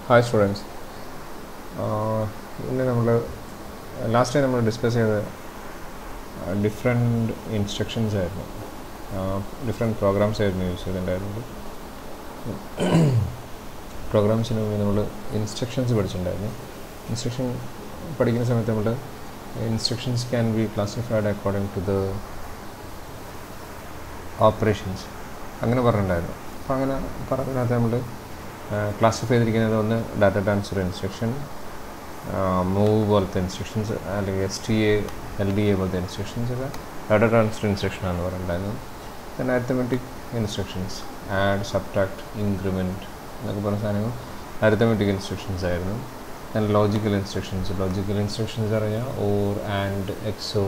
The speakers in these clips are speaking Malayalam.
ഹായ് സ്റ്റുഡൻസ് ഇന്ന് നമ്മൾ ലാസ്റ്റ് ടൈം നമ്മൾ ഡിസ്കസ് ചെയ്ത ഡിഫറെൻറ്റ് ഇൻസ്ട്രക്ഷൻസ് ആയിരുന്നു ഡിഫറെൻറ്റ് പ്രോഗ്രാംസ് ആയിരുന്നു യൂസ് ചെയ്തിട്ടുണ്ടായിരുന്നത് പ്രോഗ്രാംസിന് മുമ്പ് നമ്മൾ ഇൻസ്ട്രക്ഷൻസ് പഠിച്ചിട്ടുണ്ടായിരുന്നു ഇൻസ്ട്രക്ഷൻ പഠിക്കുന്ന സമയത്ത് നമ്മൾ instructions can be classified according to the operations അങ്ങനെ പറഞ്ഞിട്ടുണ്ടായിരുന്നു അപ്പോൾ അങ്ങനെ പറഞ്ഞതിനകത്ത് നമ്മൾ ക്ലാസിഫൈ ചെയ്തിരിക്കുന്നത് ഒന്ന് ഡാറ്റ ട്രാൻസ്ഫർ ഇൻസ്ട്രക്ഷൻ മൂവ് പോലത്തെ ഇൻസ്ട്രക്ഷൻസ് അല്ലെങ്കിൽ S T A L D A പോലത്തെ ഇൻസ്ട്രക്ഷൻസ് ഒക്കെ ഡാറ്റ ട്രാൻസ്ഫർ ഇൻസ്ട്രക്ഷൻ ആണ് പറഞ്ഞിട്ടുണ്ടായിരുന്നു പിന്നെ arithmetic instructions add subtract increment എന്നൊക്കെ പറഞ്ഞ സാധനങ്ങൾ അരിത്തമെറ്റിക് ഇൻസ്ട്രക്ഷൻസ് ആയിരുന്നു and logical instructions logical instructions പറഞ്ഞാൽ or and XOR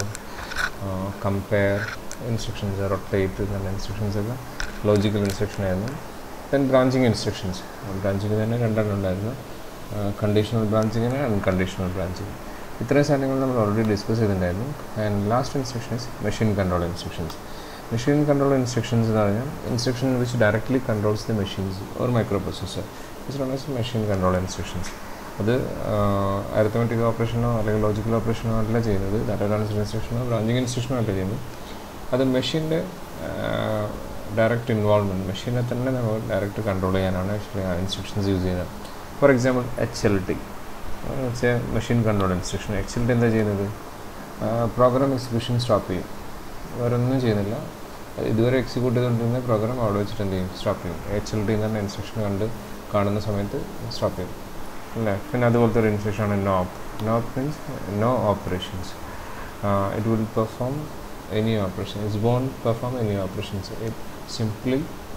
compare instructions rotate എന്ന ഇൻസ്ട്രക്ഷൻസ് ഒക്കെ ലോജിക്കൽ ഇൻസ്ട്രക്ഷൻ ആയിരുന്നു ദെൻ ബ്രാഞ്ചിങ് ഇൻസ്ട്രക്ഷൻസ് ബ്രാഞ്ചിങ് തന്നെ രണ്ടെണ്ണം ഉണ്ടായിരുന്നു കണ്ടീഷണൽ ബ്രാഞ്ചിങ്ങിന് അൺകണ്ടീഷണൽ ബ്രാഞ്ചിങ് ഇത്രയും സാധനങ്ങൾ നമ്മൾ ഓൾറെഡി ഡിസ്കസ് ചെയ്തിട്ടുണ്ടായിരുന്നു and last instruction is machine control instructions machine control instructions എന്ന് പറഞ്ഞാൽ instruction which directly controls the machines or microprocessor which known as machine control instructions അത് അരിത്തമെറ്റിക് ഓപ്പറേഷനോ അല്ലെങ്കിൽ ലോജിക്കൽ ഓപ്പറേഷനോ അല്ല ചെയ്യുന്നത് ഡാറ്റ ട്രാൻസ്ഫർ ഇൻസ്ട്രക്ഷനോ ബ്രാഞ്ചിങ് ഇൻസ്ട്രക്ഷനോ അല്ല ചെയ്യുന്നത് അത് മെഷീൻ്റെ ഡയറക്റ്റ് ഇൻവോൾവ്മെൻറ്റ് മെഷീനെ തന്നെ നമ്മൾ ഡയറക്റ്റ് കൺട്രോൾ ചെയ്യാനാണ് ആക്ച്വലി ആ ഇൻസ്ട്രക്ഷൻസ് യൂസ് ചെയ്യുന്നത് for example H L T machine control instruction H L T എന്താ ചെയ്യുന്നത് പ്രോഗ്രാം എക്സിക്യൂഷൻ സ്റ്റോപ്പ് ചെയ്യും വേറൊന്നും ചെയ്യുന്നില്ല ഇതുവരെ എക്സിക്യൂട്ട് ചെയ്തുകൊണ്ടിരുന്ന പ്രോഗ്രാം അവിടെ വെച്ചിട്ട് എന്ത് ചെയ്യും സ്റ്റോപ്പ് ചെയ്യും എച്ച് എൽ ടി എന്ന് പറഞ്ഞ ഇൻസ്ട്രക്ഷൻ കണ്ട് കാണുന്ന സമയത്ത് സ്റ്റോപ്പ് ചെയ്യും അല്ലേ പിന്നെ അതുപോലത്തെ ഒരു ഇൻസ്ട്രക്ഷനാണ് NOP NOP means no operations it will perform any operation it won't perform any operations it simply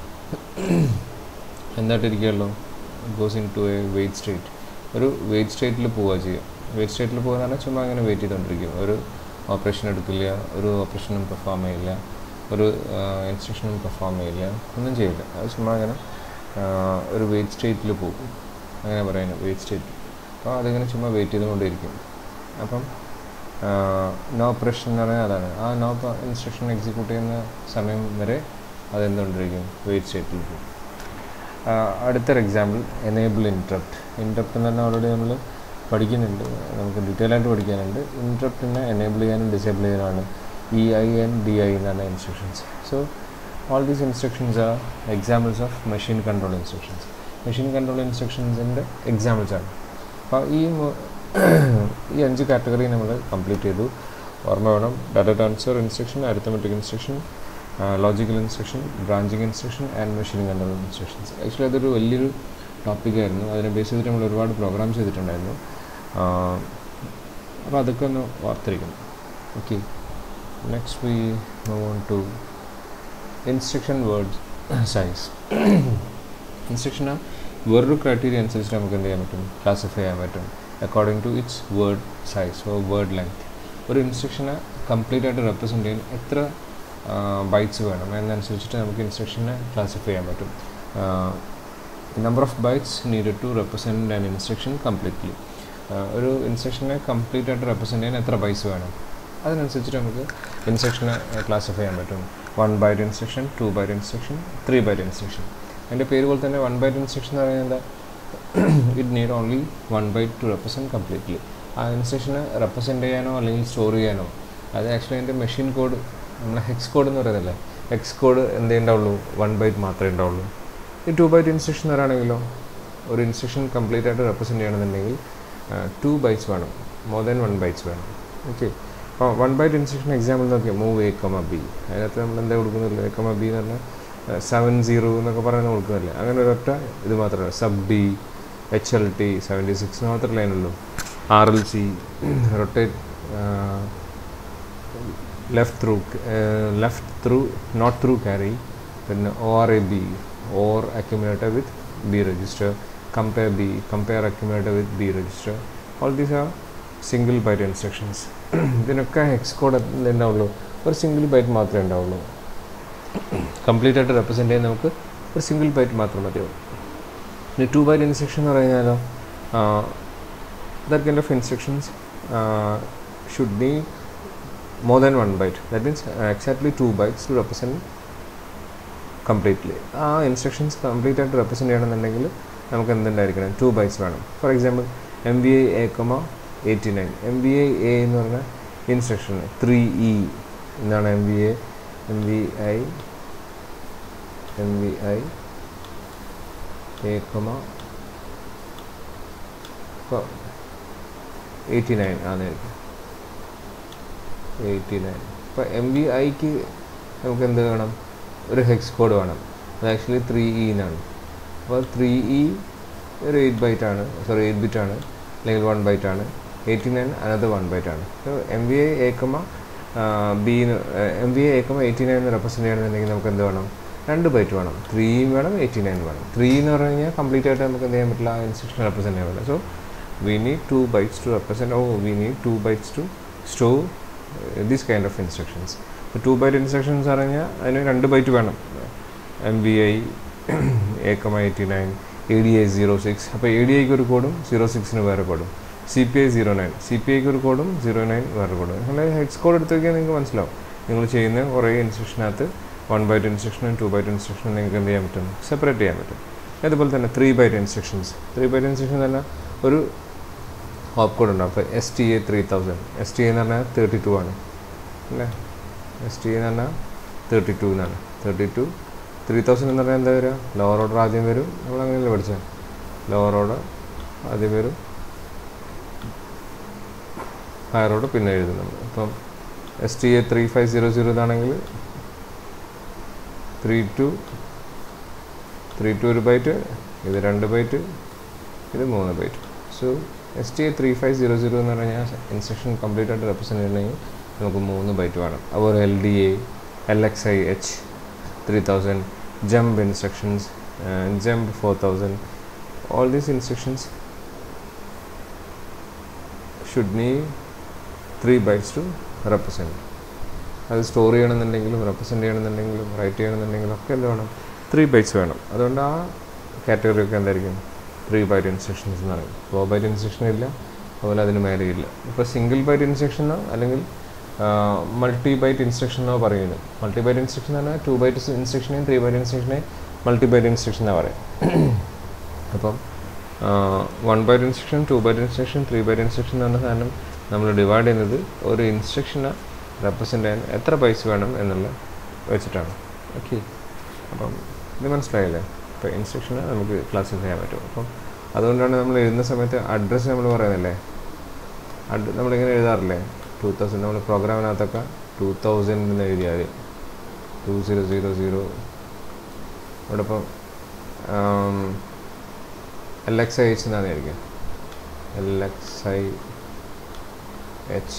എന്തായിട്ടിരിക്കുമല്ലോ goes into a wait state ഒരു വെയിറ്റ് സ്റ്റേറ്റിൽ പോവുക ചെയ്യുക വെയിറ്റ് സ്റ്റേറ്റിൽ പോകുക പറഞ്ഞാൽ ചുമ്മാ അങ്ങനെ വെയിറ്റ് ചെയ്തുകൊണ്ടിരിക്കും ഒരു ഓപ്പറേഷൻ എടുക്കില്ല ഒരു ഓപ്പറേഷനും പെർഫോം ചെയ്യില്ല ഒരു ഇൻസ്ട്രക്ഷനും പെർഫോം ചെയ്യില്ല ഒന്നും ചെയ്യില്ല അത് ചുമ്മാ അങ്ങനെ ഒരു വെയിറ്റ് സ്റ്റേറ്റിൽ പോകും അങ്ങനെ പറയുന്നത് വെയിറ്റ് സ്റ്റേറ്റ് അപ്പോൾ അതിങ്ങനെ ചുമ്മാ വെയിറ്റ് ചെയ്തുകൊണ്ടിരിക്കും അപ്പം നോ ഓപ്പറേഷൻ എന്ന് പറഞ്ഞാൽ അതാണ് ആ നോ ഇൻസ്ട്രക്ഷൻ എക്സിക്യൂട്ട് ചെയ്യുന്ന സമയം വരെ അതെന്തുകൊണ്ടിരിക്കും വെയിറ്റ് സ്റ്റേറ്റിൽ പോകും അടുത്തൊരു എക്സാമ്പിൾ എനേബിൾ ഇൻട്രപ്റ്റ് ഇൻട്രപ്റ്റ് എന്ന് പറഞ്ഞാൽ ഓൾറെഡി നമ്മൾ പഠിക്കുന്നുണ്ട് നമുക്ക് ഡീറ്റെയിൽ ആയിട്ട് പഠിക്കാനുണ്ട് ഇൻട്രപ്റ്റിനെ എനേബിൾ ചെയ്യാനും ഡിസേബിൾ ചെയ്യാനാണ് E I and D I എന്നാണ് instructions so all these instructions are examples of machine control instructions machine control ഇൻസ്ട്രക്ഷൻസിൻ്റെ എക്സാമ്പിൾസ് ആണ് അപ്പോൾ ഈ ഈ അഞ്ച് കാറ്റഗറി നമ്മൾ കംപ്ലീറ്റ് ചെയ്തു ഓർമ്മ വേണം data transfer instruction arithmetic instruction logical instruction branching instruction and machine control instructions actually അതൊരു വലിയൊരു ടോപ്പിക്കായിരുന്നു അതിനെ ബേസ് ചെയ്തിട്ട് നമ്മൾ ഒരുപാട് പ്രോഗ്രാം ചെയ്തിട്ടുണ്ടായിരുന്നു അപ്പോൾ അതൊക്കെ ഒന്ന് ഓർത്തിരിക്കണം okay next we move on to instruction word size ഇൻസ്ട്രക്ഷന് വേറൊരു ക്രൈറ്റീരിയ അനുസരിച്ച് നമുക്ക് എന്ത് ചെയ്യാൻ പറ്റും ക്ലാസിഫൈ ചെയ്യാൻ പറ്റും according to its word size or word length ഒരു ഇൻസ്ട്രക്ഷനെ കംപ്ലീറ്റ് ആയിട്ട് റെപ്രസെൻറ്റ് ചെയ്യാൻ എത്ര ബൈറ്റ്സ് വേണം എന്നനുസരിച്ചിട്ട് നമുക്ക് ഇൻസ്ട്രക്ഷനെ ക്ലാസിഫൈ ചെയ്യാൻ പറ്റും number of bytes needed to represent an instruction completely ഒരു ഇൻസ്ട്രക്ഷനെ കംപ്ലീറ്റ് ആയിട്ട് റെപ്രസെൻറ്റ് ചെയ്യാൻ എത്ര ബൈറ്റ്സ് വേണം അതിനനുസരിച്ചിട്ട് നമുക്ക് ഇൻസ്ട്രക്ഷനെ ക്ലാസിഫൈ ചെയ്യാൻ പറ്റും one byte instruction two byte instruction three byte instruction എൻ്റെ പേര് പോലെ തന്നെ വൺ ബൈറ്റ് ഇൻസ്ട്രക്ഷൻ എന്ന് പറയുന്നത് എന്താ it need only one byte to represent completely ആ ഇൻസ്ട്രക്ഷനെ റെപ്രസെൻറ്റ് ചെയ്യാനോ അല്ലെങ്കിൽ സ്റ്റോർ ചെയ്യാനോ അത് ആക്ച്വലി അതിൻ്റെ മെഷീൻ കോഡ് നമ്മളെ ഹെക്സ് കോഡ് എന്ന് പറയുന്നില്ലേ ഹെക്സ് കോഡ് എന്തേ ഉണ്ടാവുള്ളൂ വൺ ബൈറ്റ് മാത്രമേ ഉണ്ടാവുള്ളൂ ഈ ടു ബൈറ്റ് ഇൻസ്ട്രക്ഷൻ വരാണെങ്കിലോ ഒരു ഇൻസ്ട്രക്ഷൻ കംപ്ലീറ്റ് ആയിട്ട് റെപ്രസെൻറ്റ് ചെയ്യണമെന്നുണ്ടെങ്കിൽ ടു ബൈറ്റ്സ് വേണം മോർ ദാൻ വൺ ബൈറ്റ്സ് വേണം ഓക്കെ അപ്പോൾ വൺ ബൈറ്റ് ഇൻസ്ട്രക്ഷൻ എക്സാമ്പിൾ നോക്കിയാൽ മൂവ് എ കമ ബി അതിനകത്ത് നമ്മൾ എന്താ കൊടുക്കുന്നില്ല എ കമ ബി എന്ന് പറഞ്ഞാൽ സെവൻ സീറോ എന്നൊക്കെ പറയുന്നത് കൊടുക്കുന്നില്ലേ അങ്ങനെ ഒരൊറ്റ ഇത് മാത്രമല്ല sub D H L T seventy six മാത്രമേ ലൈനുള്ളൂ R L C rotate left through left through not through carry പിന്നെ O R A B or accumulator with B register compare B compare accumulator with B register all these are single byte instructions ഇതിനൊക്കെ ഹെക്സ് കോഡ് ഉണ്ടാവുള്ളൂ ഒരു സിംഗിൾ ബൈറ്റ് മാത്രമേ ഉണ്ടാവുള്ളൂ കംപ്ലീറ്റ് ആയിട്ട് റെപ്രസെൻറ്റ് ചെയ്യാൻ നമുക്ക് ഒരു സിംഗിൾ ബൈറ്റ് മാത്രം മതിയാവും ഇനി ടു ബൈറ്റ് ഇൻസ്ട്രക്ഷൻ എന്ന് പറഞ്ഞാലോ that kind of instructions should be more than one byte that means exactly two bytes to represent completely ആ ഇൻസ്ട്രക്ഷൻസ് കംപ്ലീറ്റ് ആയിട്ട് റെപ്രസെൻറ്റ് ചെയ്യണമെന്നുണ്ടെങ്കിൽ നമുക്ക് എന്തുണ്ടായിരിക്കണം ടു ബൈറ്റ്സ് വേണം for example M B I A comma eighty nine M B I A എന്ന് പറഞ്ഞാൽ ഇൻസ്ട്രക്ഷൻ ത്രീ ഇ എന്നാണ് M B A M B I M B I A comma eighty nine ആണെന്നിരിക്കും എയ്റ്റി നയൻ ഇപ്പോൾ എം ബി ഐക്ക് നമുക്ക് എന്ത് വേണം ഒരു ഹെക്സ് കോഡ് വേണം അത് ആക്ച്വലി ത്രീ ഇ എന്നാണ് അപ്പോൾ ത്രീ ഇ ഒരു എയ്റ്റ് ബൈറ്റ് ആണ് സോറി എയ്റ്റ് ബിറ്റ് ആണ് അല്ലെങ്കിൽ വൺ ബൈറ്റ് ആണ് eighty nine another one byte ആണ് so M B I A comma B M B I A comma eighty nine represent ചെയ്യണമെന്നുണ്ടെങ്കിൽ നമുക്ക് എന്ത് വേണം രണ്ട് ബൈറ്റ് വേണം ത്രീയും വേണം എയ്റ്റി നയൻ വേണം ത്രീ എന്ന് പറഞ്ഞു കഴിഞ്ഞാൽ കംപ്ലീറ്റ് ആയിട്ട് നമുക്ക് എന്ത് ചെയ്യാൻ പറ്റില്ല ആ ഇൻസ്ട്രക്ഷൻ റെപ്രസെൻറ്റ് ചെയ്യാൻ പറ്റില്ല so we need two bytes to represent oh we need two bytes to store these kind of instructions ഇപ്പോൾ ടു ബൈറ്റ് ഇൻസ്ട്രക്ഷൻസ് പറഞ്ഞാൽ അതിന് രണ്ട് ബൈറ്റ് വേണം M B I A comma eighty nine A D I zero six അപ്പോൾ എ ഡി ഐക്ക് ഒരു കോഡും സീറോ സിക്സിന് വേറെ കോഡും C P I zero nine C P ഐക്ക് ഒരു കോഡും സീറോ നയൻ വേറെ കോഡും അങ്ങനെ ഹെക്സ് കോഡ് എടുത്ത് നോക്കിയാൽ നിങ്ങൾക്ക് മനസ്സിലാവും നിങ്ങൾ ചെയ്യുന്ന കുറേ ഇൻസ്ട്രക്ഷനകത്ത് വൺ ബൈറ്റ് ഇൻസ്ട്രക്ഷനും ടു ബൈറ്റ് ഇൻസ്ട്രക്ഷനും നിങ്ങൾക്ക് എന്ത് ചെയ്യാൻ പറ്റും സെപ്പറേറ്റ് ചെയ്യാൻ പറ്റും അതുപോലെ തന്നെ three byte instructions three byte instruction തന്നെ ഒരു ഹോപ്പ് കോഡ് ഉണ്ടാവും അപ്പോൾ S T A three thousand S T എന്ന് പറഞ്ഞാൽ തേർട്ടി ടു ആണ് അല്ലേ എസ് ടി എന്ന് പറഞ്ഞാൽ തേർട്ടി ടു എന്നാണ് തേർട്ടി ടു ത്രീ തൗസൻഡ് എന്ന് പറഞ്ഞാൽ എന്താ വരിക ലോവർ ഓർഡർ ആദ്യം വരും നമ്മൾ അങ്ങനെയല്ലേ പഠിച്ചത് ലോവർ ഓർഡർ ആദ്യം വരും ഹയർ ഓർഡർ പിന്നെ എഴുതും നമ്മൾ അപ്പം S T A three five zero zero ഇതാണെങ്കിൽ ത്രീ ടു ത്രീ ടു ഒരു ബൈറ്റ് ഇത് രണ്ട് ബൈറ്റ് ഇത് മൂന്ന് byte so S T A three five zero zero എന്ന് പറഞ്ഞാൽ ഇൻസ്ട്രക്ഷൻ കംപ്ലീറ്റ് ആയിട്ട് റെപ്രസെൻറ്റ് ചെയ്യണമെങ്കിൽ നമുക്ക് മൂന്ന് ബൈറ്റ് വേണം അതുപോലെ L D A L X I H three thousand jump instructions jump four thousand all these instructions should need three bytes to represent അത് സ്റ്റോർ ചെയ്യണമെന്നുണ്ടെങ്കിലും റെപ്രസെൻറ്റ് ചെയ്യണമെന്നുണ്ടെങ്കിലും റൈറ്റ് ചെയ്യണമെന്നുണ്ടെങ്കിലും ഒക്കെ എന്ത് വേണം ത്രീ ബൈറ്റ്സ് വേണം അതുകൊണ്ട് ആ കാറ്റഗറി ഒക്കെ എന്തായിരിക്കും ത്രീ ബൈറ്റ് ഇൻസ്ട്രക്ഷൻസ് എന്ന് പറയും ഫോർ ബൈറ്റ് ഇൻസ്ട്രക്ഷൻ ഇല്ല അതുപോലെ അതിന് മേലെ ഇല്ല ഇപ്പോൾ സിംഗിൾ ബൈറ്റ് ഇൻസ്ട്രക്ഷനോ അല്ലെങ്കിൽ മൾട്ടി ബൈറ്റ് ഇൻസ്ട്രക്ഷനോ പറയുന്നത് മൾട്ടി ബൈറ്റ് ഇൻസ്ട്രക്ഷൻ എന്ന് പറഞ്ഞാൽ ടു ബൈറ്റ് ഇൻസ്ട്രക്ഷനെയും ത്രീ ബൈറ്റ് ഇൻസ്ട്രക്ഷനെയും മൾട്ടി ബൈറ്റ് ഇൻസ്ട്രക്ഷൻ എന്നാണ് പറയും അപ്പം one byte instruction two byte instruction three byte instruction എന്ന് പറഞ്ഞ സാധനം നമ്മൾ ഡിവൈഡ് ചെയ്യുന്നത് ഒരു ഇൻസ്ട്രക്ഷനെ റെപ്രസെൻ്റ് ചെയ്യാൻ എത്ര പൈസ വേണം എന്നുള്ള വെച്ചിട്ടാണ് ഓക്കെ അപ്പം ഇത് മനസ്സിലായില്ലേ ഇപ്പോൾ ഇൻസ്ട്രക്ഷനെ നമുക്ക് ക്ലാസിഫൈ ചെയ്യാൻ പറ്റും അപ്പം അതുകൊണ്ടാണ് നമ്മൾ എഴുതുന്ന സമയത്ത് അഡ്രസ്സ് നമ്മൾ പറയുന്നില്ലേ അഡ് നമ്മളിങ്ങനെ എഴുതാറില്ലേ ടു തൗസൻഡ് നമ്മൾ പ്രോഗ്രാമിനകത്തൊക്കെ ടു തൗസൻഡ് എന്ന് എഴുതിയാൽ ടു സീറോ സീറോ സീറോ ഇവിടെ ഇപ്പം എൽ എക്സ് ഐ എച്ച് എന്നാണ് ആയിരിക്കും L X I H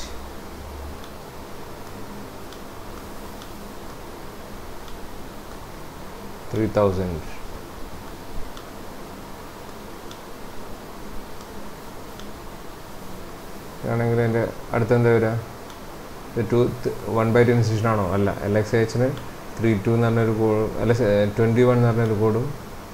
three thousand ആണെങ്കിൽ എൻ്റെ അടുത്ത് എന്താ വരിക two one by two institution ആണോ അല്ല എൽ എക്സ് എച്ചിന് ത്രീ ടു എന്ന് പറഞ്ഞൊരു കോഡ് അല്ല ട്വൻറ്റി വൺ എന്ന് പറഞ്ഞൊരു കോഡും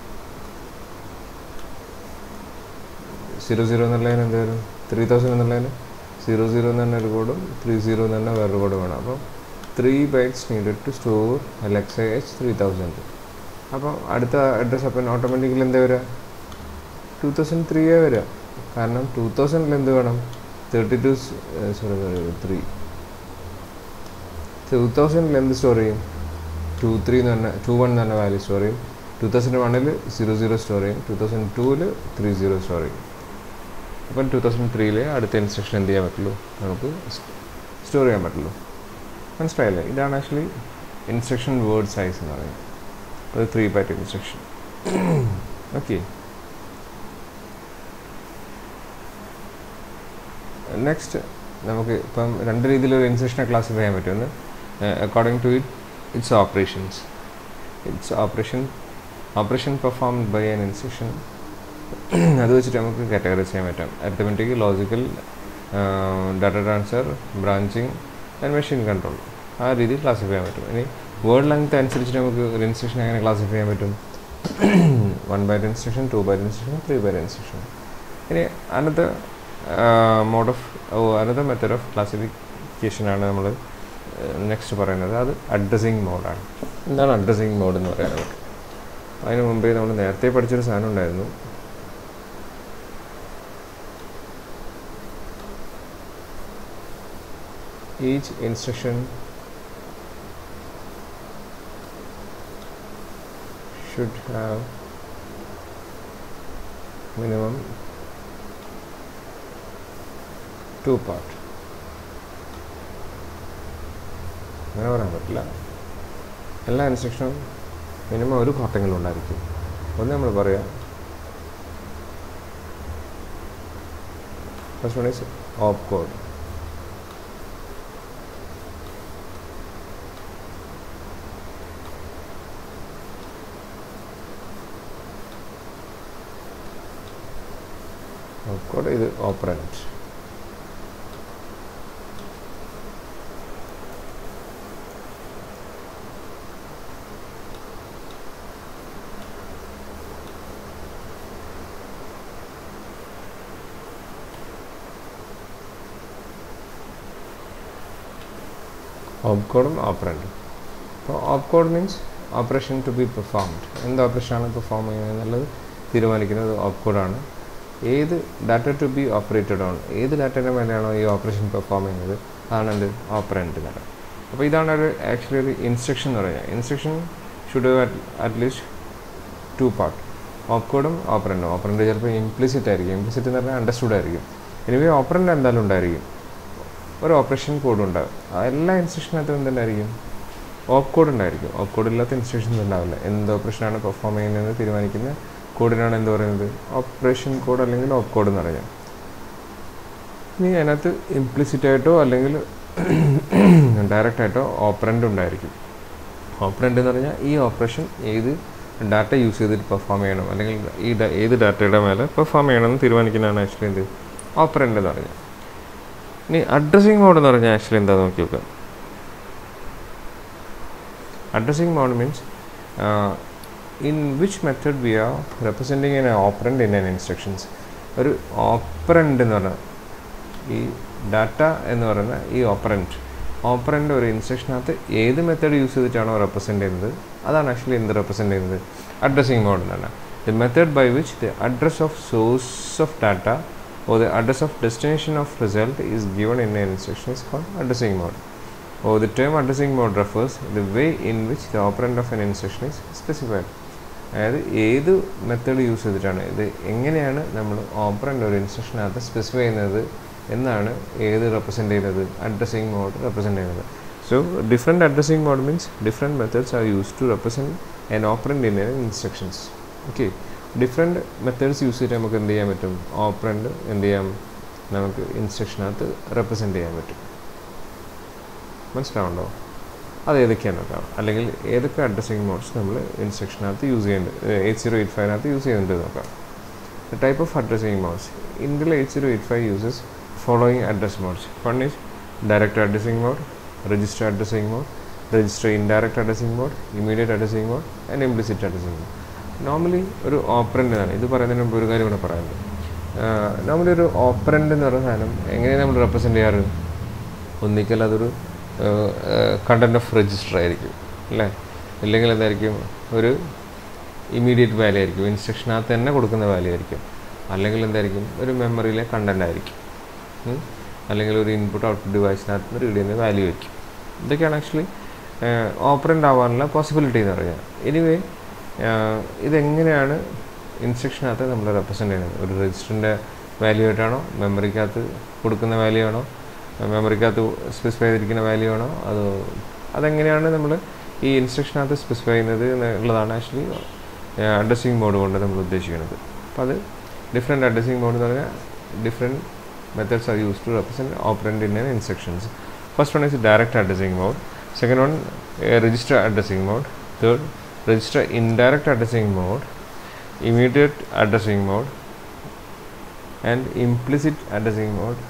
സീറോ സീറോ എന്നുള്ളതിന് എന്ത് വരും ത്രീ തൗസൻഡ് എന്നുള്ളതിന് സീറോ സീറോ എന്ന് പറഞ്ഞൊരു കോഡും ത്രീ സീറോ എന്ന് പറഞ്ഞ വേറൊരു കോഡ് വേണം അപ്പോൾ three bytes needed to store L X H three thousand അപ്പോൾ അടുത്ത അഡ്രസ്സ് അപ്പം ഓട്ടോമാറ്റിക്കലി എന്താ വരിക ടു തൗസൻഡ് ത്രീയേ വരിക കാരണം ടു തൗസൻഡിൽ എന്ത് വേണം thirty two sorry three two തൗസൻഡിൽ എന്ത് സ്റ്റോർ ചെയ്യും ടു ത്രീ എന്ന് പറഞ്ഞ ടു വൺ എന്ന് പറഞ്ഞ വാല്യൂ സ്റ്റോർ ചെയ്യും ടു തൗസൻഡ് വണ്ണിൽ സീറോ സീറോ സ്റ്റോർ ചെയ്യും ടു തൗസൻഡ് ടൂവിൽ ത്രീ സീറോ സ്റ്റോർ ചെയ്യും അപ്പം ടു തൗസൻഡ് ത്രീയിലെ അടുത്ത ഇൻസ്ട്രക്ഷൻ എന്ത് ചെയ്യാൻ പറ്റുള്ളൂ നമുക്ക് സ്റ്റോർ ചെയ്യാൻ പറ്റുള്ളൂ മനസ്സിലായില്ലേ ഇതാണ് ആക്ച്വലി ഇൻസ്ട്രക്ഷൻ വേർഡ് സൈസ് എന്ന് പറയുന്നത് അത് three byte instruction okay next നമുക്ക് ഇപ്പം രണ്ട് രീതിയിൽ ഒരു ഇൻസ്ട്രക്ഷനെ ക്ലാസിഫൈ ചെയ്യാൻ പറ്റും ഒന്ന് according to it its operations its operation operation performed by an instruction അത് വെച്ചിട്ട് നമുക്ക് കാറ്റഗറൈസ് ചെയ്യാൻ പറ്റും arithmetic logical data transfer branching and machine control ആ രീതിയിൽ ക്ലാസിഫൈ ചെയ്യാൻ പറ്റും ഇനി വേർഡ് ലെങ്ത് അനുസരിച്ചിട്ട് നമുക്ക് ഒരു ഇൻസ്ട്രക്ഷൻ എങ്ങനെ ക്ലാസിഫൈ ചെയ്യാൻ പറ്റും one byte instruction two byte instruction three byte instruction ഇനി another mode of oh another method of ക്ലാസിഫിക്കേഷനാണ് നമ്മൾ നെക്സ്റ്റ് പറയുന്നത് അത് അഡ്രസ്സിങ് മോഡാണ് എന്താണ് അഡ്രസ്സിങ് മോഡ് എന്ന് പറയുന്നത് അതിന് മുമ്പേ നമ്മൾ നേരത്തെ പഠിച്ചൊരു സാധനം ഉണ്ടായിരുന്നു each instruction should have minimum two part അങ്ങനെ പറയാൻ പറ്റില്ല എല്ലാ ഇൻസ്ട്രക്ഷനും മിനിമം ഒരു പാർട്ടെങ്കിലും ഉണ്ടായിരിക്കും ഒന്ന് നമ്മൾ പറയാം first one is op code op code ഇത് ഓപ്പറൻറ്റ് ഓപ്കോഡും ഓപ്പറൻറ്റും അപ്പോൾ opcode means operation to be performed എന്ത് ഓപ്പറേഷനാണ് പെർഫോം ചെയ്യുന്നത് എന്നുള്ളത് തീരുമാനിക്കുന്നത് ഓപ്കോഡാണ് ഏത് data to be operated on ഏത് ഡാറ്റയുടെ മേലെയാണോ ഈ ഓപ്പറേഷൻ പെർഫോം ചെയ്യുന്നത് അതാണ് എന്ത് ഓപ്പറൻറ്റ് എന്ന് അപ്പോൾ ഇതാണ് ഒരു ആക്ച്വലി ഒരു ഇൻസ്ട്രക്ഷൻ എന്ന് പറയുന്നത് instruction should at least two part ഓപ്കോഡും ഓപ്പറൻറ്റും ഓപ്പറൻറ്റ് ചിലപ്പോൾ ഇംപ്ലിസിറ്റ് ആയിരിക്കും ഇംപ്ലിസിറ്റ് എന്ന് പറഞ്ഞാൽ അണ്ടർസ്റ്റുഡ് ആയിരിക്കും എനിവേ ഓപ്പറൻറ്റ് എന്തായാലും ഉണ്ടായിരിക്കും ഒരു ഓപ്പറേഷൻ കോഡ് ഉണ്ടാവും ആ എല്ലാ ഇൻസ്ട്രക്ഷനകത്തും എന്തുണ്ടായിരിക്കും ഓപ്പ് കോഡ് ഉണ്ടായിരിക്കും ഓപ്പ് കോഡ് ഇല്ലാത്ത ഇൻസ്ട്രക്ഷൻസ് ഉണ്ടാവില്ല എന്ത് ഓപ്പറേഷനാണ് പെർഫോം ചെയ്യുന്നത് തീരുമാനിക്കുന്ന കോഡിനാണ് എന്ത് പറയുന്നത് ഓപ്പറേഷൻ കോഡ് അല്ലെങ്കിൽ ഓപ്പ് കോഡ് എന്ന് പറയാം ഇനി അതിനകത്ത് ഇംപ്ലിസിറ്റ് ആയിട്ടോ അല്ലെങ്കിൽ ഡയറക്റ്റ് ആയിട്ടോ ഓപ്പറൻ്റ് ഉണ്ടായിരിക്കും ഓപ്പറൻ്റ് എന്ന് പറഞ്ഞാൽ ഈ ഓപ്പറേഷൻ ഏത് ഡാറ്റ യൂസ് ചെയ്തിട്ട് പെർഫോം ചെയ്യണം അല്ലെങ്കിൽ ഈ ഏത് ഡാറ്റയുടെ മേലെ പെർഫോം ചെയ്യണമെന്ന് തീരുമാനിക്കുന്നതാണ് ആക്ച്വലി എന്ത് ഓപ്പറൻ്റ് എന്ന് പറഞ്ഞാൽ ഇനി അഡ്രസ്സിങ് മോഡ് എന്ന് പറഞ്ഞാൽ ആക്ച്വലി എന്താ നോക്കി നോക്കാം addressing mode means in which method we are representing an operand in an instructions ഒരു ഓപ്പറൻറ്റ് എന്ന് പറഞ്ഞാൽ ഈ ഡാറ്റ എന്ന് പറയുന്ന ഈ ഓപ്പറൻറ്റ് ഓപ്പറൻറ്റ് ഒരു ഇൻസ്ട്രക്ഷനകത്ത് ഏത് മെത്തേഡ് യൂസ് ചെയ്തിട്ടാണോ റെപ്രസെൻറ്റ് ചെയ്യുന്നത് അതാണ് ആക്ച്വലി എന്ത് റെപ്രസെൻറ്റ് ചെയ്യുന്നത് അഡ്രസ്സിങ് മോഡ് എന്ന് പറഞ്ഞാൽ the method by which the address of source of data or the address of destination of result is given in an instruction is called addressing mode. Or the term addressing mode refers the way in which the operand of an instruction is specified. അതായത് ഏത് മെത്തേഡ് യൂസ് ചെയ്തിട്ടാണ് ഇത് എങ്ങനെയാണ് നമ്മൾ ഓപ്പറൻ്റ് ഒരു ഇൻസ്ട്രക്ഷനകത്ത് സ്പെസിഫൈ ചെയ്യുന്നത് എന്നാണ് ഏത് റെപ്രസെൻറ്റ് ചെയ്യുന്നത് അഡ്രസ്സിങ് മോഡ് റെപ്രസെൻറ്റ് ചെയ്യുന്നത് so different addressing mode means different methods are use to represent an operand in an instructions okay different methods use ചെയ്തിട്ട് നമുക്ക് എന്ത് ചെയ്യാൻ പറ്റും ഓപ്പറൻറ്റ് എന്ത് ചെയ്യാം നമുക്ക് ഇൻസ്ട്രക്ഷനകത്ത് റെപ്രസെൻറ്റ് ചെയ്യാൻ പറ്റും മനസ്സിലാവുണ്ടോ അത് ഏതൊക്കെയാണ് നോക്കാം അല്ലെങ്കിൽ ഏതൊക്കെ അഡ്രസ്സിങ് മോഡ്സ് നമ്മൾ ഇൻസ്ട്രക്ഷനകത്ത് യൂസ് ചെയ്യേണ്ടത് എയ്റ്റ് സീറോ എയ്റ്റ് ഫൈവിനകത്ത് യൂസ് ചെയ്യുന്നുണ്ട് നോക്കാം the type of addressing modes ഇന്ത്യയിൽ eight zero eight five uses following address modes one is direct addressing mode register addressing mode register indirect addressing mode immediate addressing mode and implicit addressing mode normally ഒരു ഓപ്പറൻ്റാണ് ഇത് പറയുന്നതിന് മുമ്പ് ഒരു കാര്യം കൂടെ പറയാനുണ്ട് നോർമലി ഒരു ഓപ്പറൻ്റ് എന്ന് പറയുന്ന സാധനം എങ്ങനെയാണ് നമ്മൾ റെപ്രസെൻ്റ് ചെയ്യാറ് ഒന്നിക്കൽ അതൊരു കണ്ടൻറ് ഓഫ് രജിസ്റ്റർ ആയിരിക്കും അല്ലേ ഇല്ലെങ്കിൽ എന്തായിരിക്കും ഒരു ഇമീഡിയറ്റ് വാല്യൂ ആയിരിക്കും ഇൻസ്ട്രക്ഷനകത്ത് തന്നെ കൊടുക്കുന്ന വാല്യൂ ആയിരിക്കും അല്ലെങ്കിൽ എന്തായിരിക്കും ഒരു മെമ്മറിയിലെ കണ്ടൻ്റ് ആയിരിക്കും അല്ലെങ്കിൽ ഒരു ഇൻപുട്ട് ഔട്ട്പുട്ട് ഡിവൈസിനകത്ത് നിന്ന് റീഡ് ചെയ്യുന്ന വാല്യൂ ആയിരിക്കും ഇതൊക്കെയാണ് ആക്ച്വലി ഓപ്പറൻ്റ് ആവാനുള്ള പോസിബിലിറ്റി എന്ന് പറയുക എനിവേ ഇതെങ്ങനെയാണ് ഇൻസ്ട്രക്ഷനകത്ത് നമ്മൾ റെപ്രസെൻ്റ് ചെയ്യുന്നത് ഒരു രജിസ്റ്ററിൻ്റെ വാല്യൂ ആയിട്ടാണോ മെമ്മറിക്കകത്ത് കൊടുക്കുന്ന വാല്യൂ ആണോ മെമ്മറിക്കകത്ത് സ്പെസിഫൈ ചെയ്തിരിക്കുന്ന വാല്യൂ ആണോ അത് അതെങ്ങനെയാണ് നമ്മൾ ഈ ഇൻസ്ട്രക്ഷനകത്ത് സ്പെസിഫൈ ചെയ്യുന്നത് എന്നുള്ളതാണ് ആക്ച്വലി അഡ്രസ്സിങ് മോഡ് കൊണ്ട് നമ്മൾ ഉദ്ദേശിക്കുന്നത് അപ്പോൾ അത് ഡിഫറെൻറ്റ് അഡ്രസ്സിങ് മോഡ് എന്ന് പറഞ്ഞാൽ different methods are use to represent operand in instructions first one is direct addressing mode second one register addressing mode third register indirect addressing mode, immediate addressing mode, and implicit addressing mode.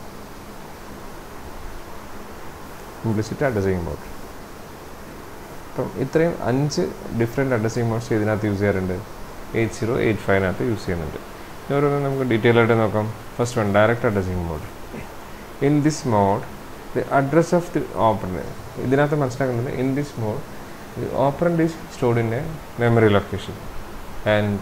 Implicit addressing mode. അപ്പം ഇത്രയും അഞ്ച് ഡിഫറെൻറ്റ് അഡ്രസ്സിംഗ് മോഡ്സ് ഇതിനകത്ത് യൂസ് ചെയ്യാറുണ്ട് എയ്റ്റ് സീറോ എയ്റ്റ് ഫൈവിനകത്ത് യൂസ് ചെയ്യുന്നുണ്ട് ഓരോന്നും നമുക്ക് ഡീറ്റെയിൽ ആയിട്ട് നോക്കാം first one direct addressing mode in this mode the address of the operand ഇതിനകത്ത് മനസ്സിലാക്കുന്നത് in this mode the operand is stored in a memory location and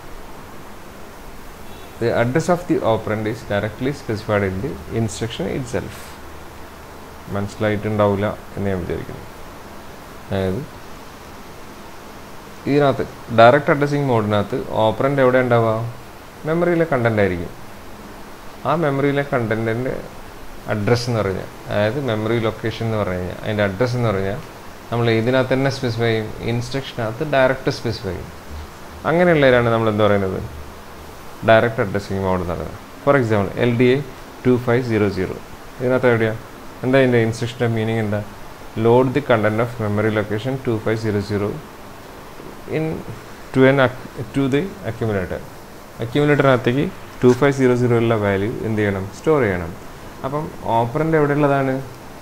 the address of the operand is directly specified in the instruction itself മനസ്സിലായിട്ടുണ്ടാവില്ല എന്ന് ഞാൻ വിചാരിക്കുന്നു അതായത് ഇതിനകത്ത് ഡയറക്റ്റ് അഡ്രസ്സിങ് മോഡിനകത്ത് ഓപ്പറൻ്റ് എവിടെ ഉണ്ടാവുക മെമ്മറിയിലെ കണ്ടൻ്റ് ആയിരിക്കും ആ മെമ്മറിയിലെ കണ്ടൻറ്റിൻ്റെ അഡ്രസ്സ് എന്ന് പറഞ്ഞാൽ അതായത് മെമ്മറി ലൊക്കേഷൻ എന്ന് പറഞ്ഞു കഴിഞ്ഞാൽ അതിൻ്റെ അഡ്രസ്സ് എന്ന് പറഞ്ഞാൽ നമ്മൾ ഇതിനകത്ത് തന്നെ സ്പെസിഫൈ ചെയ്യും ഇൻസ്ട്രക്ഷനകത്ത് ഡയറക്റ്റ് സ്പെസിഫൈ ചെയ്യും അങ്ങനെയുള്ളവരാണ് നമ്മൾ എന്താ പറയുന്നത് ഡയറക്റ്റ് അഡ്രസ്സിങ് മോഡ് എന്ന് പറയുന്നത് for example L D A two five zero zero ഇതിനകത്ത് എവിടെയാണ് എന്താ ഇതിൻ്റെ ഇൻസ്ട്രക്ഷൻ്റെ മീനിങ് എന്താ load the content of memory location two five zero zero in to an to the accumulator അക്യുമുലേറ്ററിനകത്തേക്ക് ടു ഫൈവ് സീറോ സീറോയിലുള്ള വാല്യൂ എന്ത് ചെയ്യണം സ്റ്റോർ ചെയ്യണം അപ്പം ഓപ്പറൻ്റ് എവിടെയുള്ളതാണ്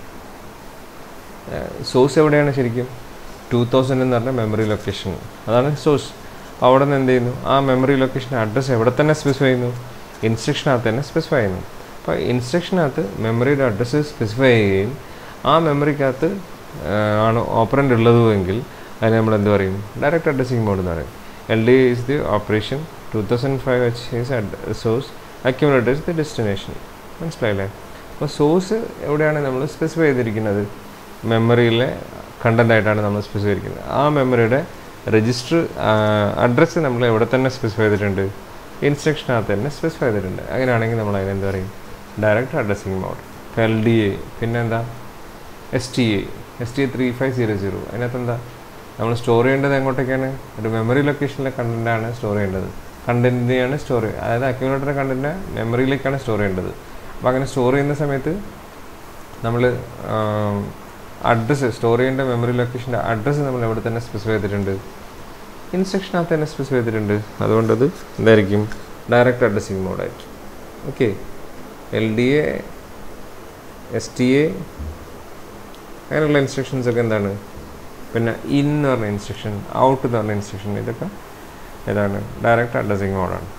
സോഴ്സ് എവിടെയാണ് ശരിക്കും ടു തൗസൻഡ് എന്ന് പറഞ്ഞ മെമ്മറി ലൊക്കേഷൻ അതാണ് സോഴ്സ് അവിടെ നിന്ന് എന്ത് ചെയ്യുന്നു ആ മെമ്മറി ലൊക്കേഷൻ അഡ്രസ്സ് എവിടെ തന്നെ സ്പെസിഫൈ ചെയ്യുന്നു ഇൻസ്ട്രക്ഷനകത്ത് തന്നെ സ്പെസിഫൈ ചെയ്യുന്നു അപ്പോൾ ഇൻസ്ട്രക്ഷനകത്ത് മെമ്മറിയുടെ അഡ്രസ്സ് സ്പെസിഫൈ ചെയ്യുകയും ആ മെമ്മറിക്കകത്ത് ആണ് ഓപ്പറൻ്റ് ഉള്ളതുമെങ്കിൽ അതിന് നമ്മൾ എന്ത് പറയും ഡയറക്റ്റ് അഡ്രസ്സിങ് മോഡ് എന്ന് പറയും L D is the operation two thousand five H is source accumulator is the destination മനസ്സിലായില്ലേ അപ്പോൾ സോഴ്സ് എവിടെയാണ് നമ്മൾ സ്പെസിഫൈ ചെയ്തിരിക്കുന്നത് മെമ്മറിയിലെ കണ്ടൻ്റ് ആയിട്ടാണ് നമ്മൾ സ്പെസിഫൈ ചെയ്തിരിക്കുന്നത് ആ മെമ്മറിയുടെ രജിസ്റ്റർ അഡ്രസ്സ് നമ്മൾ എവിടെ തന്നെ സ്പെസിഫൈ ചെയ്തിട്ടുണ്ട് ഇൻസ്ട്രക്ഷനകത്ത് തന്നെ സ്പെസിഫൈ ചെയ്തിട്ടുണ്ട് അങ്ങനെയാണെങ്കിൽ നമ്മൾ അതിനെന്ത് പറയും direct addressing mode L D A പിന്നെന്താ S T A S T A three five zero zero അതിനകത്ത് എന്താ നമ്മൾ സ്റ്റോർ ചെയ്യേണ്ടത് എങ്ങോട്ടേക്കാണ് ഒരു മെമ്മറി ലൊക്കേഷനിലെ കണ്ടൻ്റാണ് സ്റ്റോർ ചെയ്യേണ്ടത് കണ്ടൻറ്റിനെയാണ് സ്റ്റോർ ചെയ്യുക അതായത് അക്യുമുലേറ്റർ കണ്ടൻറ്റ് മെമ്മറിയിലേക്കാണ് സ്റ്റോർ ചെയ്യേണ്ടത് അപ്പോൾ അങ്ങനെ സ്റ്റോർ ചെയ്യുന്ന സമയത്ത് നമ്മൾ അഡ്രസ്സ് സ്റ്റോർ ചെയ്യേണ്ട മെമ്മറി ലൊക്കേഷൻ്റെ അഡ്രസ്സ് നമ്മൾ എവിടെ തന്നെ സ്പെസിഫൈ ചെയ്തിട്ടുണ്ട് ഇൻസ്ട്രക്ഷനകത്ത് തന്നെ സ്പെസിഫൈ ചെയ്തിട്ടുണ്ട് അതുകൊണ്ടത് എന്തായിരിക്കും ഡയറക്റ്റ് അഡ്രസ്സിങ് മോഡായിട്ട് okay L D A S T A അങ്ങനെയുള്ള ഇൻസ്ട്രക്ഷൻസ് ഒക്കെ എന്താണ് പിന്നെ ഇൻ എന്ന് പറഞ്ഞ ഇൻസ്ട്രക്ഷൻ ഔട്ട് എന്ന് പറഞ്ഞ ഇൻസ്ട്രക്ഷൻ ഇതൊക്കെ ഏതാണ് ഡയറക്റ്റ് അഡ്രസ്സിങ് മോഡാണ്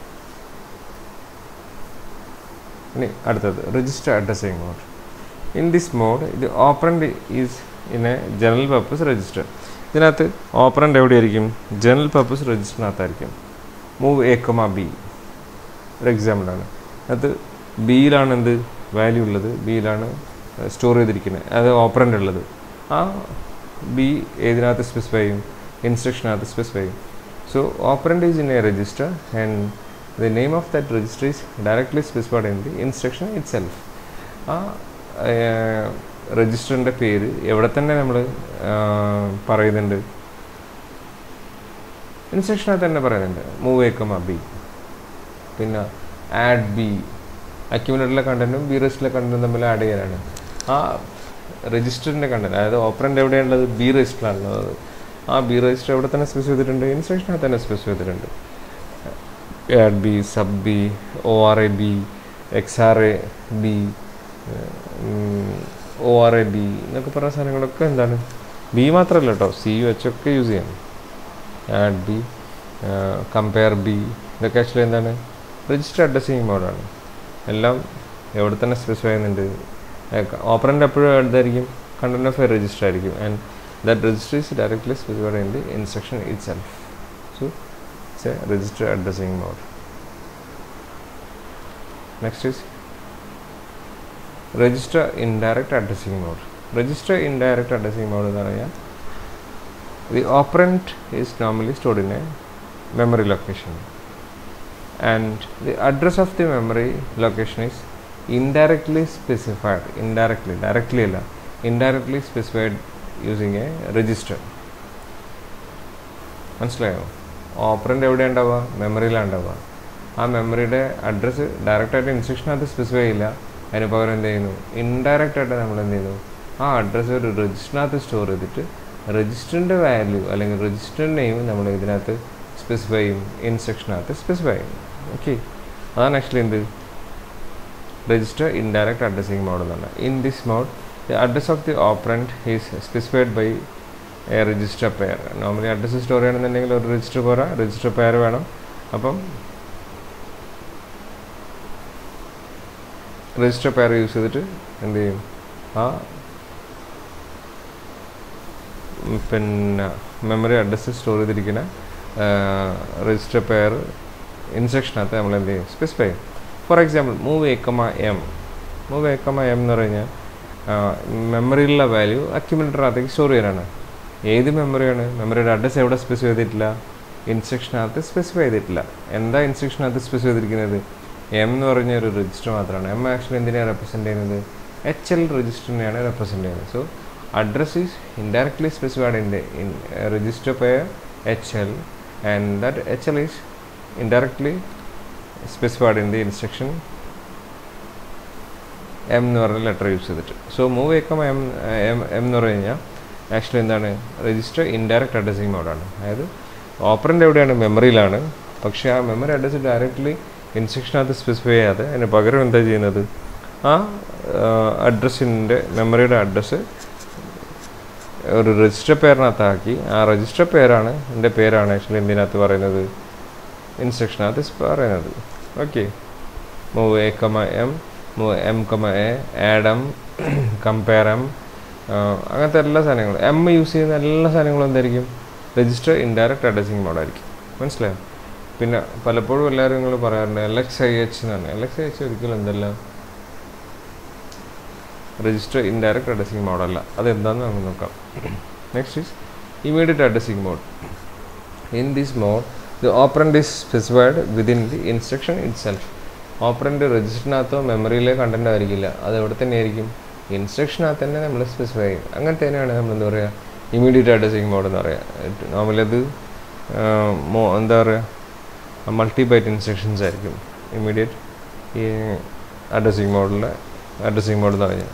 ഇനി അടുത്തത് register addressing mode in this mode ഇത് operand is in a general purpose register ഇതിനകത്ത് ഓപ്പറൻ്റ് എവിടെയായിരിക്കും ജനറൽ പർപ്പസ് രജിസ്റ്ററിനകത്തായിരിക്കും മൂവ് എ കൊമ ബി ഒരു എക്സാമ്പിളാണ് അത് ബിയിലാണ് എന്ത് വാല്യൂ ഉള്ളത് ബിയിലാണ് സ്റ്റോർ ചെയ്തിരിക്കുന്നത് അത് ഓപ്പറൻ്റ് ഉള്ളത് ആ ബി ഏതിനകത്ത് സ്പെസിഫൈ ചെയ്യും ഇൻസ്ട്രക്ഷനകത്ത് സ്പെസിഫൈ ചെയ്യും so operand is in a register and the name of that register is directly specified in the instruction itself ആ രജിസ്റ്ററിൻ്റെ പേര് എവിടെ തന്നെ നമ്മൾ പറയുന്നുണ്ട് ഇൻസ്ട്രക്ഷനകത്ത് തന്നെ പറയുന്നുണ്ട് മൂവ് ഏക്കമ ബി പിന്നെ ആഡ് ബി അക്യുമുലേറ്ററിലെ കണ്ടൻറ്റും ബി രജിസ്റ്ററിലെ കണ്ടൻറ്റും തമ്മിൽ ആഡ് ചെയ്യാനാണ് ആ രജിസ്റ്ററിൻ്റെ കണ്ടൻറ്റ് അതായത് ഓപ്പറൻ്റ് എവിടെയുള്ളത് ബി രജിസ്റ്ററിലാണുള്ളത് ആ ബി രജിസ്റ്റർ എവിടെ തന്നെ സ്പെസിഫൈ ചെയ്തിട്ടുണ്ട് ഇൻസ്ട്രക്ഷനകത്ത് തന്നെ സ്പെസിഫൈ ചെയ്തിട്ടുണ്ട് add B sub B O R A B X R A B O R A B എന്നൊക്കെ പറഞ്ഞ സാധനങ്ങളൊക്കെ എന്താണ് ബി മാത്രമല്ല കേട്ടോ സി യു എച്ച് ഒക്കെ യൂസ് ചെയ്യാം ആഡ് ബി കമ്പയർ ബി ഇതൊക്കെ ആക്ച്വലി എന്താണ് രജിസ്റ്റർ അഡ്രസ്സിങ് മോഡാണ് എല്ലാം എവിടെ തന്നെ സ്പെസിഫൈ ചെയ്യുന്നുണ്ട് ഓപ്പറൻ്റ് എപ്പോഴും എന്തായിരിക്കും കണ്ടന്റ് ഓഫ് എ രജിസ്റ്റർ ആയിരിക്കും and that register is directly specified in the instruction itself so it's A register addressing mode next is register indirect addressing mode register indirect addressing mode എന്ന് പറഞ്ഞാൽ the operand is normally stored in a memory location and the address of the memory location is indirectly specified indirectly directly അല്ല indirectly specified using a register മനസ്സിലായോ ഓപ്പറൻ്റ് എവിടെ ഉണ്ടാവുക മെമ്മറിയിലാണ് ഉണ്ടാവുക ആ മെമ്മറിയുടെ അഡ്രസ്സ് ഡയറക്റ്റായിട്ട് ഇൻസ്ട്രക്ഷനകത്ത് സ്പെസിഫൈ ചെയ്യില്ല അതിന് പകരം എന്ത് ചെയ്യുന്നു ഇൻഡയറക്റ്റ് ആയിട്ട് നമ്മൾ എന്ത് ചെയ്യുന്നു ആ അഡ്രസ്സ് ഒരു രജിസ്റ്ററിനകത്ത് സ്റ്റോർ ചെയ്തിട്ട് രജിസ്റ്ററിൻ്റെ വാല്യൂ അല്ലെങ്കിൽ രജിസ്റ്ററിൻ്റെ നെയിം നമ്മൾ ഇതിനകത്ത് സ്പെസിഫൈ ചെയ്യും ഇൻസ്ട്രക്ഷനകത്ത് സ്പെസിഫൈ ചെയ്യും ഓക്കെ അതാണ് ആക്ച്വലി എന്ത് രജിസ്റ്റർ ഇൻഡയറക്റ്റ് അഡ്രസ്സിങ് മോഡ് എന്നാണ് in this mode the address of the operand is specified by a register pair normally address store ചെയ്യണമെന്നുണ്ടെങ്കിൽ ഒരു രജിസ്റ്റർ പോരാ രജിസ്റ്റർ പെയർ വേണം അപ്പം രജിസ്റ്റർ പെയർ യൂസ് ചെയ്തിട്ട് എന്ത് ചെയ്യും ആ പിന്നെ മെമ്മറി അഡ്രസ്സ് സ്റ്റോർ ചെയ്തിരിക്കുന്ന രജിസ്റ്റർ പെയർ ഇൻസ്ട്രക്ഷനകത്ത് നമ്മൾ എന്ത് ചെയ്യും സ്പെസിഫൈ ചെയ്യും for example move A comma M move A comma M എന്ന് പറഞ്ഞാൽ മെമ്മറിയിലുള്ള വാല്യൂ അക്യുമുലേറ്ററിനകത്തേക്ക് സ്റ്റോർ ചെയ്യാനാണ് ഏത് മെമ്മറിയാണ് മെമ്മറിയുടെ അഡ്രസ്സ് എവിടെ സ്പെസിഫൈ ചെയ്തിട്ടില്ല ഇൻസ്ട്രക്ഷനകത്ത് സ്പെസിഫൈ ചെയ്തിട്ടില്ല എന്താ ഇൻസ്ട്രക്ഷനകത്ത് സ്പെസിഫൈ ചെയ്തിരിക്കുന്നത് എം എന്ന് പറഞ്ഞ ഒരു രജിസ്റ്റർ മാത്രമാണ് എം ആക്ച്വലി എന്തിനാണ് റെപ്രസെൻറ്റ് ചെയ്യുന്നത് എച്ച് എൽ രജിസ്റ്ററിനെയാണ് റെപ്രസെൻറ്റ് ചെയ്യുന്നത് so address is indirectly specified in the in register pair H L and that H L is indirectly specified in the instruction M എന്ന് പറഞ്ഞ ലെറ്റർ യൂസ് ചെയ്തിട്ട് so move A comma M M M എന്ന് പറഞ്ഞു കഴിഞ്ഞാൽ ആക്ച്വലി എന്താണ് രജിസ്റ്റർ ഇൻഡയറക്റ്റ് അഡ്രസ്സിങ് മോഡാണ് അതായത് ഓപ്പറൻ്റ് എവിടെയാണ് മെമ്മറിയിലാണ് പക്ഷേ ആ മെമ്മറി അഡ്രസ്സ് ഡയറക്റ്റ്ലി ഇൻസ്ട്രക്ഷനകത്ത് സ്പെസിഫൈ ചെയ്യാതെ അതിന് പകരം എന്താ ചെയ്യുന്നത് ആ അഡ്രസ്സിൻ്റെ മെമ്മറിയുടെ അഡ്രസ്സ് ഒരു രജിസ്റ്റർ പേരിനകത്താക്കി ആ രജിസ്റ്റർ പേരാണ് എൻ്റെ പേരാണ് ആക്ച്വലി എന്തിനകത്ത് പറയുന്നത് ഇൻസ്ട്രക്ഷനകത്ത് പറയുന്നത് okay move A comma M move M comma A add M compare M അങ്ങനത്തെ എല്ലാ സാധനങ്ങളും എം യൂസ് ചെയ്യുന്ന എല്ലാ സാധനങ്ങളും എന്തായിരിക്കും രജിസ്റ്റർ ഇൻഡയറക്റ്റ് അഡ്രസ്സിങ് മോഡായിരിക്കും മനസ്സിലായോ പിന്നെ പലപ്പോഴും എല്ലാവരും നിങ്ങൾ പറയാറുണ്ട് എൽ എക്സ് ഐ എച്ച് എന്നാണ് എൽ എക്സ് ഐ എച്ച് ഒരിക്കലും എന്തല്ല രജിസ്റ്റർ ഇൻഡയറക്റ്റ് അഡ്രസ്സിങ് മോഡല്ല അതെന്താണെന്ന് നമുക്ക് നോക്കാം next is immediate addressing mode in this mode the operand is specified within the instruction itself operand രജിസ്റ്ററിനകത്തോ മെമ്മറിയിലെ കണ്ടന്റ് ആയിരിക്കില്ല അത് എവിടെ തന്നെ ആയിരിക്കും ഇൻസ്ട്രക്ഷനകത്ത് തന്നെ നമ്മൾ സ്പെസിഫൈ ചെയ്യും അങ്ങനത്തെ തന്നെയാണ് നമ്മൾ എന്താ പറയുക ഇമീഡിയറ്റ് അഡ്രസ്സിങ് മോഡ് എന്ന് പറയുക നോർമലി അത് മോ എന്താ പറയുക മൾട്ടി ബൈറ്റ് ഇൻസ്ട്രക്ഷൻസ് ആയിരിക്കും ഇമീഡിയറ്റ് ഈ അഡ്രസ്സിങ് മോഡിലെ അഡ്രസ്സിങ് മോഡ് എന്ന് പറഞ്ഞാൽ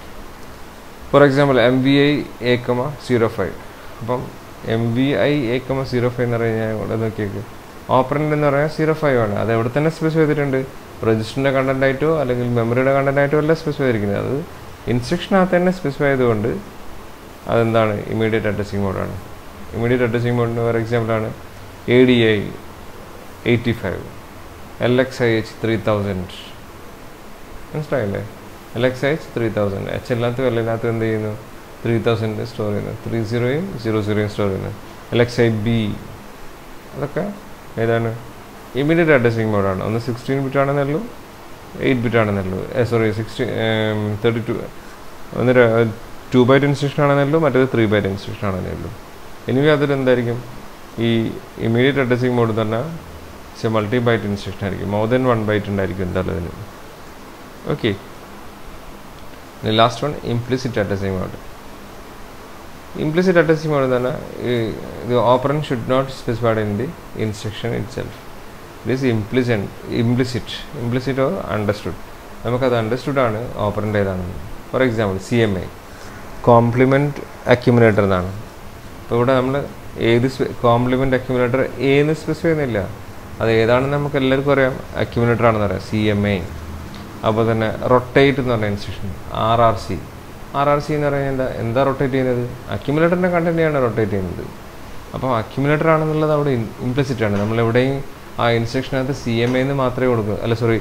for example M V I A comma zero five അപ്പം M V I A comma zero five എന്ന് പറഞ്ഞു കഴിഞ്ഞാൽ ഇവിടെ നോക്കിയേക്ക് ഓപ്പറൻ്റ് എന്ന് പറഞ്ഞാൽ സീറോ ഫൈവ് ആണ് അത് എവിടെ തന്നെ സ്പെസിഫൈ ചെയ്തിട്ടുണ്ട് രജിസ്റ്ററിൻ്റെ കണ്ടന്റ് ആയിട്ടോ അല്ലെങ്കിൽ മെമ്മറിയുടെ കണ്ടന്റ് ആയിട്ടോ അല്ല സ്പെസിഫൈ ചെയ്തിരിക്കുന്നത് അത് ഇൻസ്ട്രക്ഷനകത്ത് തന്നെ സ്പെസിഫൈ ചെയ്തുകൊണ്ട് അതെന്താണ് ഇമീഡിയറ്റ് അഡ്രസ്സിങ് മോഡാണ് ഇമീഡിയറ്റ് അഡ്രസ്സിങ് മോഡിന് ഫോർ എക്സാമ്പിളാണ് A D I eighty five L X I H three thousand മനസ്സിലായില്ലേ L X I H three thousand H എല്ലാത്തും എല്ലാത്തിനകത്തും എന്ത് ചെയ്യുന്നു ത്രീ തൗസൻഡ് സ്റ്റോർ ചെയ്യുന്നു ത്രീ സീറോയും സീറോ സീറോയും സ്റ്റോർ ചെയ്യുന്നു എൽ എക്സ് ഐ ബി അതൊക്കെ ഏതാണ് ഇമീഡിയറ്റ് അഡ്രസ്സിങ് മോഡാണ് ഒന്ന് സിക്സ്റ്റീൻ ബിറ്റ് ആണെന്നുള്ളൂ എയ്റ്റ് ബിറ്റ് ആണെന്നുള്ളൂ സോറി സിക്സ്റ്റി തേർട്ടി ടു ഒന്ന് ടു ബൈറ്റ് ഇൻസ്ട്രക്ഷൻ ആണെന്നുള്ളൂ മറ്റേത് ത്രീ ബൈറ്റ് ഇൻസ്ട്രക്ഷൻ ആണെന്നുള്ളൂ എനിവേ അതിൽ എന്തായിരിക്കും ഈ ഇമീഡിയറ്റ് അഡ്രസ്സിങ് മോഡ് തന്നെ മൾട്ടി ബൈറ്റ് ഇൻസ്ട്രക്ഷൻ ആയിരിക്കും മോർ ദൻ വൺ ബൈറ്റ് ഉണ്ടായിരിക്കും എന്തായാലും അതിന് okay last one implicit addressing mode implicit addressing mode തന്നെ ഇത് operand should not specified in the instruction itself it is implicit implicit implicit or understood നമുക്കത് അണ്ടർസ്റ്റുഡ് ആണ് ഓപ്പറൻ്റ് ഏതാണെന്ന് for example C M I complement accumulator എന്നാണ് അപ്പോൾ ഇവിടെ നമ്മൾ ഏത് കോംപ്ലിമെൻറ്റ് അക്യുമുലേറ്റർ ഏന്ന് സ്പെസിഫൈ ചെയ്യുന്നില്ല അത് ഏതാണെന്ന് നമുക്ക് എല്ലാവർക്കും അറിയാം അക്യുമുലേറ്റർ ആണെന്ന് പറയാം സി എം ഐ അപ്പോൾ തന്നെ റൊട്ടേറ്റ് എന്ന് പറഞ്ഞ instruction R R C R R C എന്ന് പറഞ്ഞാൽ എന്താ എന്താ റൊട്ടേറ്റ് ചെയ്യുന്നത് അക്യുമുലേറ്ററിൻ്റെ കണ്ടന്റിയാണ് റൊട്ടേറ്റ് ചെയ്യുന്നത് അപ്പോൾ അക്യുമുലേറ്റർ ആണെന്നുള്ളത് അവിടെ ഇംപ്ലിസിറ്റ് ആണ് നമ്മൾ എവിടെയും ആ ഇൻസ്ട്രക്ഷനകത്ത് സി എം എന്ന് മാത്രമേ കൊടുക്കൂ അല്ല സോറി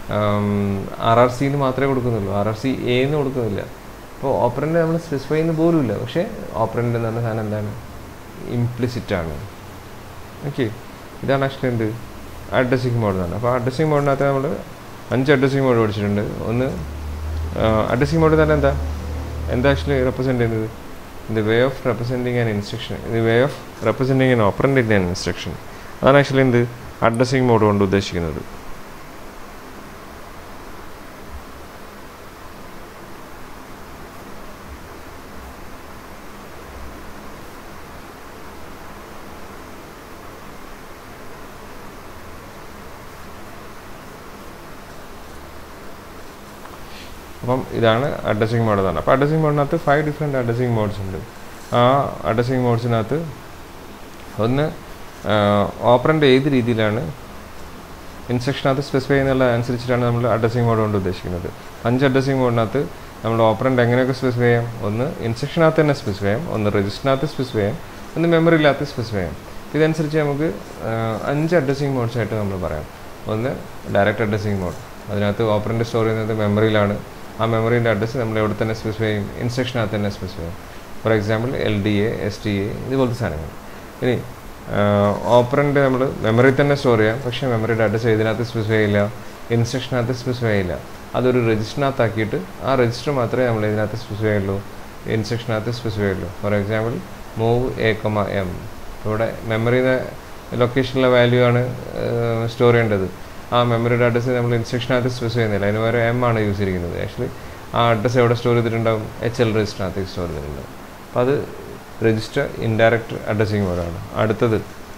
ആർ ആർ സിന്ന് മാത്രമേ കൊടുക്കുന്നുള്ളൂ ആർ ആർ സി എന്ന് കൊടുക്കുന്നില്ല അപ്പോൾ ഓപ്പറൻ്റ് നമ്മൾ സ്പെസിഫൈ ചെയ്യുന്ന പോലുമില്ല പക്ഷേ ഓപ്പറൻ്റ് എന്ന് പറഞ്ഞ സാധനം എന്താണ് ഇംപ്ലിസിറ്റ് ആണ് ഓക്കെ ഇതാണ് ആക്ച്വലി എന്ത് അഡ്രസ്സിങ് മോഡ് എന്നാണ് അപ്പോൾ അഡ്രസ്സിങ് മോഡിനകത്ത് നമ്മൾ അഞ്ച് അഡ്രസ്സിങ് മോഡ് പഠിച്ചിട്ടുണ്ട് ഒന്ന് അഡ്രസ്സിങ് മോഡ് തന്നെ എന്താ എന്താ ആക്ച്വലി റെപ്രസെൻറ്റ് ചെയ്യുന്നത് the way of representing an instruction the way of representing an operand in an instruction അതാണ് ആക്ച്വലി എന്ത് അഡ്രസ്സിങ് മോഡ് കൊണ്ട് ഉദ്ദേശിക്കുന്നത് അപ്പം ഇതാണ് അഡ്രസ്സിങ് മോഡ് എന്നാണ് അപ്പോൾ അഡ്രസ്സിങ് മോഡിനകത്ത് ഫൈവ് ഡിഫറെൻറ്റ് അഡ്രസ്സിങ് മോഡ്സ് ഉണ്ട് ആ അഡ്രസ്സിങ് മോഡ്സിനകത്ത് ഒന്ന് ഓപ്പറൻ്റ് ഏത് രീതിയിലാണ് ഇൻസ്ട്രക്ഷനകത്ത് സ്പെസിഫൈ ചെയ്യുന്നുള്ള അനുസരിച്ചിട്ടാണ് നമ്മൾ അഡ്രസ്സിങ് മോഡ് കൊണ്ട് ഉദ്ദേശിക്കുന്നത് അഞ്ച് അഡ്രസ്സിങ് മോഡിനകത്ത് നമ്മൾ ഓപ്പറൻ്റ് എങ്ങനെയൊക്കെ സ്പെസിഫൈ ചെയ്യാം ഒന്ന് ഇൻസ്ട്രക്ഷനകത്ത് തന്നെ സ്പെസിഫൈ ചെയ്യാം ഒന്ന് രജിസ്റ്ററിനകത്ത് സ്പെസിഫൈ ചെയ്യാം ഒന്ന് മെമ്മറിയിലകത്ത് സ്പെസിഫൈ ചെയ്യാം ഇതനുസരിച്ച് നമുക്ക് അഞ്ച് അഡ്രസ്സിങ് മോഡ്സ് ആയിട്ട് നമ്മൾ പറയാം ഒന്ന് ഡയറക്റ്റ് അഡ്രസ്സിങ് മോഡ് അതിനകത്ത് ഓപ്പറൻ്റ് സ്റ്റോർ ചെയ്യുന്നത് മെമ്മറിയിലാണ് ആ മെമ്മറീൻ്റെ അഡ്രസ്സ് നമ്മൾ എവിടെ തന്നെ സ്പെസിഫൈ ചെയ്യും ഇൻസ്ട്രക്ഷനകത്ത് തന്നെ സ്പെസിഫൈ ചെയ്യും for example L D A S T A ഇതുപോലത്തെ സാധനങ്ങൾ ഇനി ഓപ്പറൻ്റ് നമ്മൾ മെമ്മറി തന്നെ സ്റ്റോർ ചെയ്യാം പക്ഷേ മെമ്മറിയുടെ അഡ്രസ്സ് ഇതിനകത്ത് സ്പെസിഫൈ ചെയ്യില്ല ഇൻസ്ട്രക്ഷനകത്ത് സ്പെസിഫൈ ചെയ്യില്ല അതൊരു രജിസ്റ്ററിനകത്താക്കിയിട്ട് ആ രജിസ്റ്റർ മാത്രമേ നമ്മൾ ഇതിനകത്ത് സ്പെസിഫൈ ഉള്ളൂ ഇൻസ്ട്രക്ഷനകത്ത് സ്പെസിഫൈ ഉള്ളൂ for example move A comma M ഇവിടെ മെമ്മറിയുടെ ലൊക്കേഷനിലെ വാല്യൂ ആണ് സ്റ്റോർ ചെയ്യേണ്ടത് ആ മെമ്മറിയുടെ അഡ്രസ്സ് നമ്മൾ ഇൻസ്ട്രക്ഷനകത്ത് സ്പെസിഫൈ ചെയ്യുന്നില്ല അതിന് പകരം എം ആണ് യൂസ് ചെയ്തിരിക്കുന്നത് ആക്ച്വലി ആ അഡ്രസ്സ് എവിടെ സ്റ്റോർ ചെയ്തിട്ടുണ്ടാവും എച്ച് എൽ രജിസ്റ്ററിനകത്തേക്ക് സ്റ്റോർ ചെയ്തിട്ടുണ്ടാവും അപ്പോൾ അത് രജിസ്റ്റർ ഇൻഡയറക്റ്റ് അഡ്രസ്സിങ് മോഡാണ് അടുത്തത്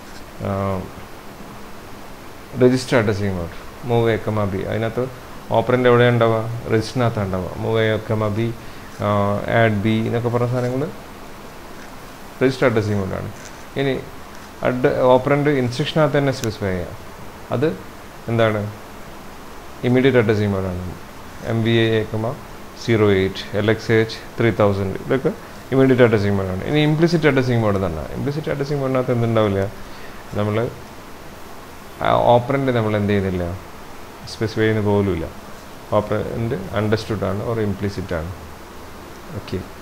register addressing mode move A comma B അതിനകത്ത് ഓപ്പറൻ്റ് എവിടെ ഉണ്ടാവുക രജിസ്റ്ററിനകത്താണ് ഉണ്ടാവുക move A comma B add B എന്നൊക്കെ പറഞ്ഞ സാധനങ്ങൾ രജിസ്റ്റർ അഡ്രസ്സിങ് മോഡാണ് ഇനി അഡ് ഓപ്പറൻ്റ് ഇൻസ്ട്രക്ഷനകത്ത് തന്നെ സ്പെസിഫൈ ചെയ്യാം അത് എന്താണ് ഇമ്മീഡിയറ്റ് അഡ്രസ്സിങ് മോഡാണ് M V A comma zero eight L X H three thousand ഇതൊക്കെ ഇമ്മീഡിയറ്റ് അഡ്രസ്സിങ് മോഡാണ് ഇനി ഇംപ്ലിസിറ്റ് അഡ്രസ്സിങ് മോഡ് തന്നെ ഇംപ്ലിസിറ്റ് അഡ്രസ്സിങ് മോഡിനകത്ത് എന്തുണ്ടാവില്ല നമ്മൾ ഓപ്പറൻ്റ് നമ്മൾ എന്ത് ചെയ്യുന്നില്ല സ്പെസിഫൈ ചെയ്യുന്ന പോലുമില്ല ഓപ്പറൻ്റ് അണ്ടർസ്റ്റുഡ് ആണ് ഓർ ഇംപ്ലിസിറ്റ് ആണ് ഓക്കെ